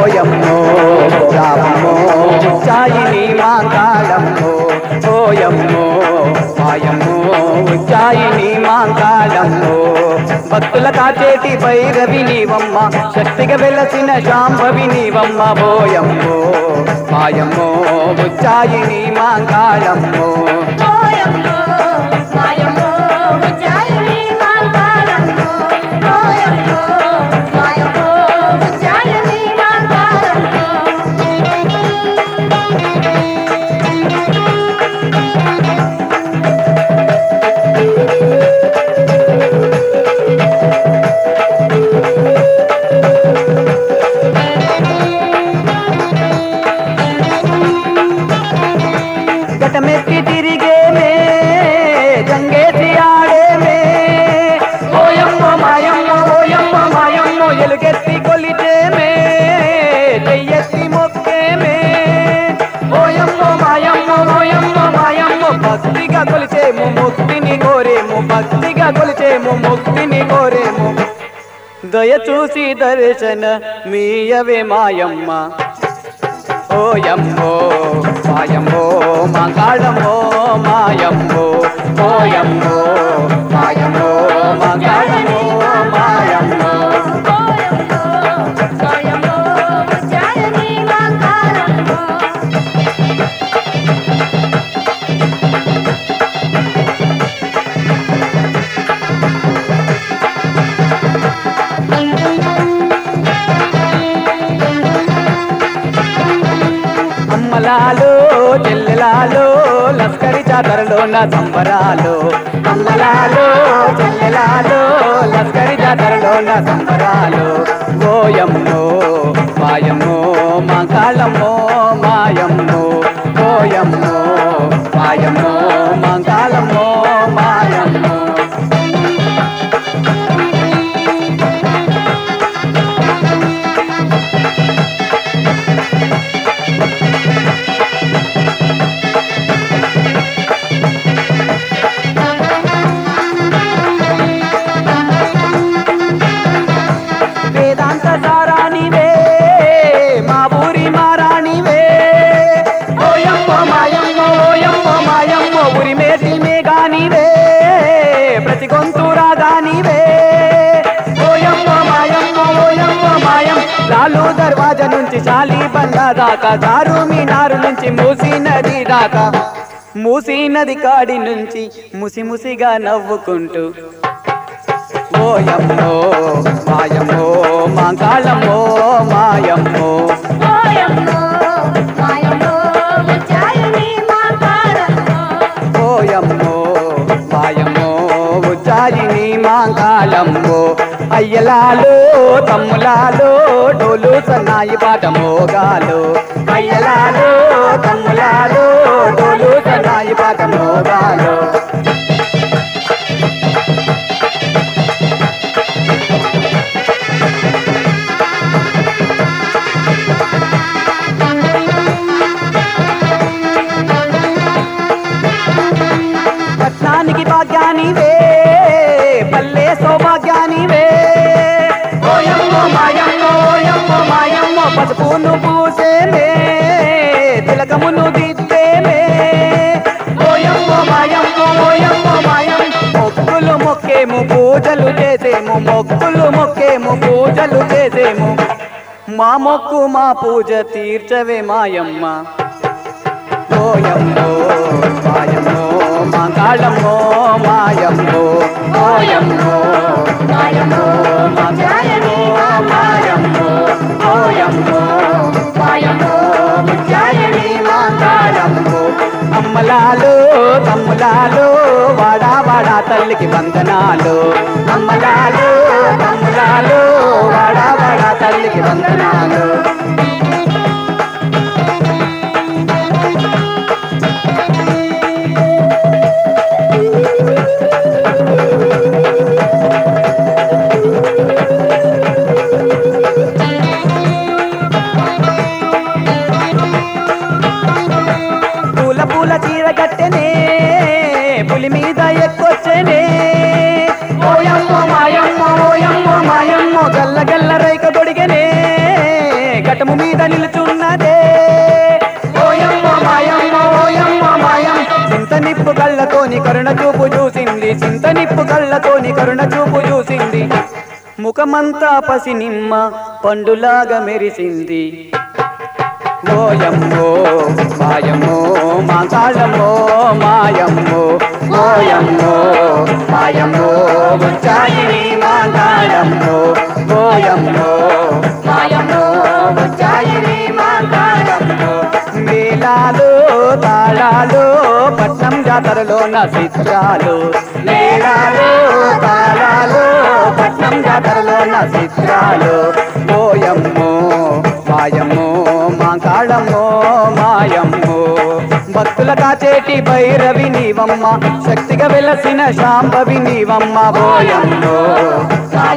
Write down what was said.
ఓయమ్మో రామమ్మో ఉజ్జాయిని మాంకాళమ్మో ఓయమ్మో మాయమ్మో ఉజ్జాయిని మాంకాళమ్మో భక్తుల కాచేటి భైరవి నీవమ్మ శక్తిగా వెలసిన శాంభవి నీవమ్మ ఓయమ్మో మాయమ్మో ఉజ్జాయిని మాంకాళమ్మో ఓయమ్మో మాయమ్మో ఉజ్జాయిని మాంకాళమ్మో ఓయమ్మో మాయమ్మో ఉజ్జాయిని మాంకాళమ్మో ఘటమెత్తి తిరిగేమే గంగేసి ఆడేమే ఓయమ్మ మాయమ్మ ఓయమ్మ మాయమ్మ ఎలుగెత్తి కొలిచేమే చెయ్యెత్తి మొక్కేమే ఓయమ్మ మాయమ్మ ఓయమ్మ మాయమ్మ భక్తిగా కొలిచేము ముక్తిని కోరేము భక్తిగా కొలిచేము ముక్తిని కోరేము దయ చూసి దర్శన మీయవే మాయమ్మ ఓయమ్మో మాయమ్మో మంగాళమ్మో మాయమ్మో ఓయమ్మో మాయమ్మో మంగాళమ్మో మాయమ్మో ఓయమ్మో మాయమ్మో ఉజ్జాయిని మాంకాళమ్మో అమ్మలాలో చెల్లెలాలో లస్కరి జాతరలో నా సంబరాలు అమ్మలాలో చెల్లెలాలో లస్కరి జాతరలో నా సంబరాలు ఓయమ్మో మాయమ్మో మంగాళమ్మో మాయమ్మో ఓయమ్మో మాయమ్మో మంగాళమ్మో మాయమ్మో వేదాంత సారానివే మా ఊరి మారాణివే ఓయమ్మ మాయమ్మ ఓయమ్మ మాయమ్మ ఊరి మేటి మేఘానివే ప్రతి గొంతు రాగానివే ఓయమ్మ మాయమ్మ ఓయమ్మ మాయం లాలు దర్వాజా నుంచి చాలి బండ దాకా దారు మీనారు నుంచి మూసి నది దాకా మూసి నది కాడి నుంచి ముసి ముసిగా నవ్వుకుంటూ ఓయమ్మో మాయమ్మో మాంకాళమ్మో మాయమ్మో ఓయమ్మో మాయమ్మో ఉజ్జాయిని మాంకాళమ్మో ఓయమ్మో మాయమ్మో ఉజ్జాయిని మాంకాళమ్మో అయ్యలాలో తమ్ములాలో డోలు సన్నాయి పాట మోగాలు అయ్యలాలో తమ్ములాలో డోలు సన్నాయి పాట మోగాలు పట్నానికి భాగ్యానివే పల్లె సౌభాగ్యానివే ఓయమ్మో మాయమ్మో ఓయమ్మో మాయమ్మో పసుపును పూసేమే తిలకమును దిద్దేమే ఓయమ్మో మాయమ్మో ఓయమ్మో మాయం మొక్కులు మొక్కేము పూజలు చేసేము మొక్కులు మొక్కేము పూజలు చేసేము మా మొక్కు మా పూజ తీర్చవే మాయమ్మ ఓయమ్మో మాయమ్మో మంగాళమ్మో మాయమ్మో ఓయమ్మో మాయమ్మో మంగాళమ్మో మాయమ్మో ఓయమ్మో మాయమ్మో ముత్యాయని మంగాళమ్మో అమ్మలాలు తమ్ములాలు వాడా వాడా తల్లికి వందనాలు అమ్మలాలు తమ్ములాలు వాడా వాడా తల్లికి వందనాలు పూల పూల చీర కట్టెనే పులి మీద ఎక్కొచ్చనే ఓయమ్మో మాయమ్మో ఓయమ్మో మాయమ్మో గల్ల గల్ల రైక తొడిగనే కళ్ళతోని కరుణ చూపు చూసింది ముఖమంతా పసి నిమ్మ పండులాగా మెరిసింది ఓయమ్మో మాయమ్మో మా కాళ్ళమ్మో మాయమ్మో ఓయమ్మో మాయమ్మో వచ్చాయిని మా కాళ్ళమ్మో ఓయమ్మో మాయమ్మో వచ్చాయిని మా కాళ్ళమ్మో మేళాలు తాళాలు పట్నం జాతరలో నా చిత్రాలు మేళాలు తాళాలు పట్నం జాతరలో నా చిత్రాలు ఓయమ్మో మాయమ్మో మా కాళమ్మో మాయమ్మో భక్తుల కాచేటి భైరవి నీవమ్మ శక్తిగా వెలసిన శాంభవి నీవమ్మ ఓయమ్మో